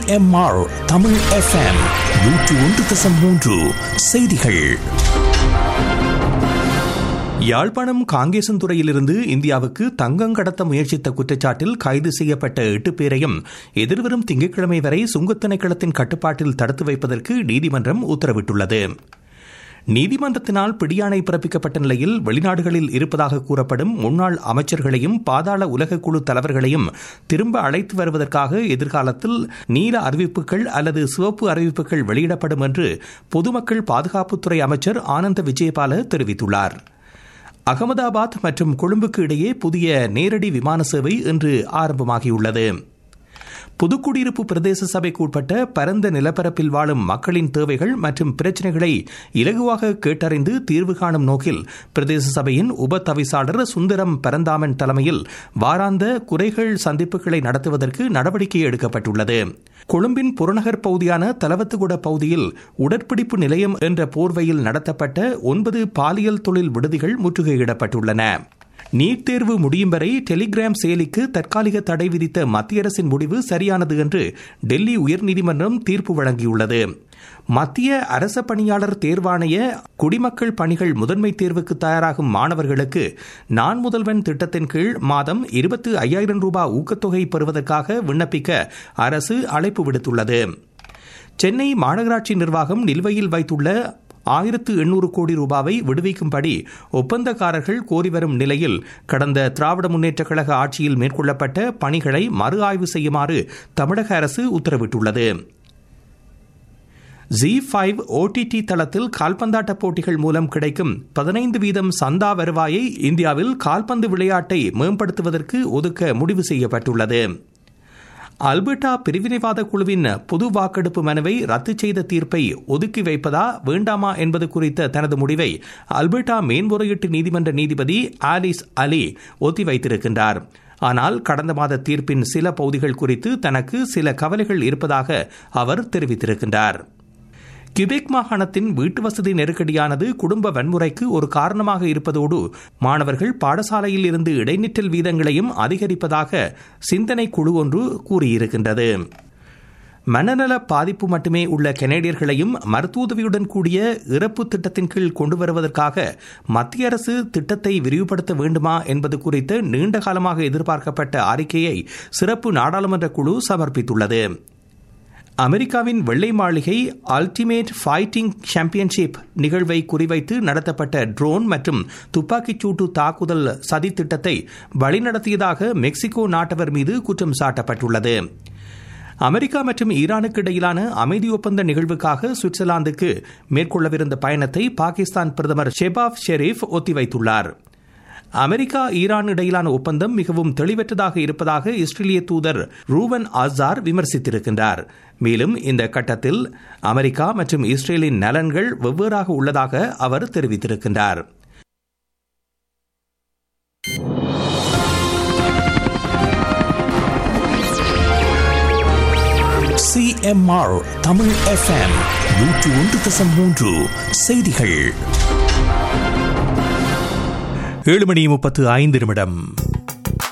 CMR Tamil FM நூற்று ஒன்று தசம் மூன்று செய்திகள் யாழ்ப்பாணம் காங்கேசன்துறையிலிருந்து இந்தியாவுக்கு தங்கம் கடத்த முயற்சித்த குற்றச்சாட்டில் கைது செய்யப்பட்ட எட்டு பேரையும் எதிர்வரும் திங்கட்கிழமை வரை சுங்கத் திணைக்களத்தின் கட்டுப்பாட்டில் தடுத்து வைப்பதற்கு நீதிமன்றம் உத்தரவிட்டுள்ளது நீதிமன்றத்தினால் பிடியாணை பிறப்பிக்கப்பட்ட நிலையில் வெளிநாடுகளில் இருப்பதாக கூறப்படும் முன்னாள் அமைச்சர்களையும் பாதாள உலகக்குழு தலைவர்களையும் திரும்ப அழைத்து வருவதற்காக எதிர்காலத்தில் நீல அறிவிப்புகள் அல்லது சிவப்பு அறிவிப்புகள் வெளியிடப்படும் என்று பொதுமக்கள் பாதுகாப்புத்துறை அமைச்சர் ஆனந்த விஜயபால தெரிவித்துள்ளார் அகமதாபாத் மற்றும் கொழும்புக்கு இடையே புதிய நேரடி விமான சேவை இன்று ஆரம்பமாகியுள்ளது புதுக்குடியிருப்பு பிரதேச சபைக்கு உட்பட்ட பரந்த நிலப்பரப்பில் வாழும் மக்களின் தேவைகள் மற்றும் பிரச்சினைகளை இலகுவாக கேட்டறிந்து தீர்வு காணும் நோக்கில் பிரதேச சபையின் உப தவிசாளர் சுந்தரம் பரந்தாமன் தலைமையில் வாராந்த குறைகள் சந்திப்புகளை நடத்துவதற்கு நடவடிக்கை எடுக்கப்பட்டுள்ளது கொழும்பின் புறநகர் பகுதியான தலவத்துகுட பகுதியில் உடற்பிடிப்பு நிலையம் என்ற போர்வையில் நடத்தப்பட்ட ஒன்பது பாலியல் தொழில் விடுதிகள் முற்றுகையிடப்பட்டுள்ளன நீட் தேர்வு முடியும் வரை டெலிகிராம் செயலிக்கு தற்காலிக தடை விதித்த மத்திய அரசின் முடிவு சரியானது என்று டெல்லி உயர்நீதிமன்றம் தீர்ப்பு வழங்கியுள்ளது மத்திய அரச பணியாளர் தேர்வாணைய குடிமக்கள் பணிகள் முதன்மை தேர்வுக்கு தயாராகும் மாணவர்களுக்கு நான் முதல்வன் திட்டத்தின் கீழ் மாதம் இருபத்து ஐயாயிரம் ரூபாய் ஊக்கத்தொகை பெறுவதற்காக விண்ணப்பிக்க அரசு அழைப்பு விடுத்துள்ளது சென்னை மாநகராட்சி நிர்வாகம் நிலுவையில் வைத்துள்ள ஆயிரத்து எண்ணூறு கோடி ரூபாவை விடுவிக்கும்படி ஒப்பந்தக்காரர்கள் கோரி வரும் நிலையில் கடந்த திராவிட முன்னேற்ற கழக ஆட்சியில் மேற்கொள்ளப்பட்ட பணிகளை மறு ஆய்வு செய்யுமாறு தமிழக அரசு உத்தரவிட்டுள்ளது ஜி ஃபைவ் ஓடிடி தளத்தில் கால்பந்தாட்ட போட்டிகள் மூலம் கிடைக்கும் பதினைந்து வீதம் சந்தா வருவாயை இந்தியாவில் கால்பந்து விளையாட்டை மேம்படுத்துவதற்கு ஒதுக்க முடிவு செய்யப்பட்டுள்ளது அல்பர்டா பிரிவினைவாத குழுவின் பொது வாக்கெடுப்பு மனுவை ரத்து செய்த தீர்ப்பை ஒதுக்கி வைப்பதா வேண்டாமா என்பது குறித்த தனது முடிவை அல்பர்டா மேன்முறையீட்டு நீதிமன்ற நீதிபதி ஆலிஸ் அலி ஒத்திவைத்திருக்கின்றார் ஆனால் கடந்த மாத தீர்ப்பின் சில பகுதிகள் குறித்து தனக்கு சில கவலைகள் இருப்பதாக அவர் தெரிவித்திருக்கின்றார் கிபெக் மாகாணத்தின் வீட்டு வசதி நெருக்கடியானது குடும்ப வன்முறைக்கு ஒரு காரணமாக இருப்பதோடு மாணவர்கள் பாடசாலையில் இருந்து இடைநிற்றல் வீதங்களையும் அதிகரிப்பதாக சிந்தனை குழு ஒன்று கூறியிருக்கின்றது மனநல பாதிப்பு மட்டுமே உள்ள கெனடியர்களையும் மருத்துவதவியுடன் கூடிய இறப்பு திட்டத்தின் கீழ் கொண்டு வருவதற்காக மத்திய அரசு திட்டத்தை விரிவுபடுத்த வேண்டுமா என்பது குறித்து நீண்ட காலமாக எதிர்பார்க்கப்பட்ட அறிக்கையை சிறப்பு நாடாளுமன்ற குழு சமர்ப்பித்துள்ளது அமெரிக்காவின் வெள்ளை மாளிகை அல்டிமேட் ஃபைட்டிங் சாம்பியன்ஷிப் நிகழ்வை குறிவைத்து நடத்தப்பட்ட ட்ரோன் மற்றும் துப்பாக்கிச் சூட்டு தாக்குதல் சதி திட்டத்தை வழிநடத்தியதாக மெக்சிகோ நாட்டவர் மீது குற்றம் சாட்டப்பட்டுள்ளது அமெரிக்கா மற்றும் ஈரானுக்கு இடையிலான அமைதி ஒப்பந்த நிகழ்வுக்காக சுவிட்சர்லாந்துக்கு மேற்கொள்ளவிருந்த பயணத்தை பாகிஸ்தான் பிரதமர் ஷெபாப் ஷெரீப் ஒத்திவைத்துள்ளார் அமெரிக்கா ஈரான் இடையிலான ஒப்பந்தம் மிகவும் தெளிவற்றதாக இருப்பதாக இஸ்ரேலிய தூதர் ரூவன் ஆசார் விமர்சித்திருக்கின்றார் மேலும் இந்த கட்டத்தில் அமெரிக்கா மற்றும் இஸ்ரேலின் நலன்கள் வெவ்வேறாக உள்ளதாக அவர் தெரிவித்திருக்கின்றார் சிஎம்ஆர் தமிழ் எஃப்எம் நூற்று ஒன்று தசம் மூன்று செய்திகள் ஏழு மணி முப்பத்து ஐந்து நிமிடம்